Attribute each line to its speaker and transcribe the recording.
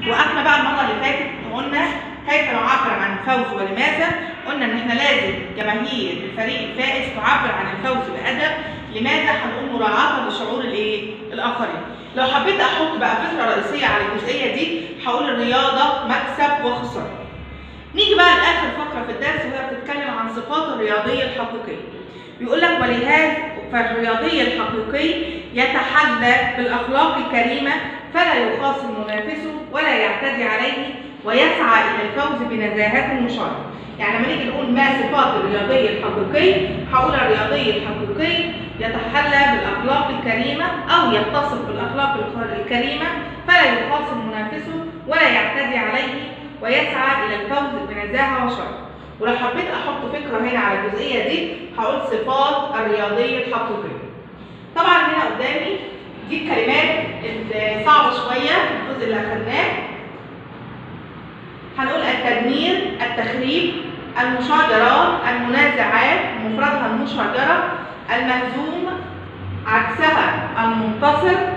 Speaker 1: وقفنا بقى المره اللي فاتت وقلنا كيف نعبر عن الفوز ولماذا؟ قلنا ان احنا لازم جماهير الفريق الفائز تعبر عن الفوز بادب، لماذا؟ هنقول مراعاه لشعور الايه؟ الاخرين. لو حبيت احط بقى فكره رئيسيه على الجزئيه دي هقول الرياضه مكسب وخساره. نيجي بقى لاخر فقره في الدرس وهي بتتكلم عن صفات الرياضيه الحقيقيه. بيقول لك ولهذا فالرياضي الحقيقي يتحلى بالاخلاق الكريمه فلا يخاصم منافسه ولا يعتدي عليه ويسعى الى الفوز بنزاهه مشرفه. يعني لما نيجي نقول ما صفات الرياضي الحقيقي هقول الرياضي الحقيقي يتحلى بالاخلاق الكريمه او يتصف بالاخلاق الكريمه فلا يخاصم منافسه ولا يعتدي عليه ويسعى الى الفوز بنزاهه وشرف. ولو حبيت احط فكره هنا على الجزئيه دي هقول صفات الرياضي الحقيقي. طبعا هنا قدامي دي الكلمات الصعبه شويه في الجزء اللي اخدناه. هنقول التدمير، التخريب، المشاجرات، المنازعات، مفردها المشاجره، المهزوم، عكسها المنتصر،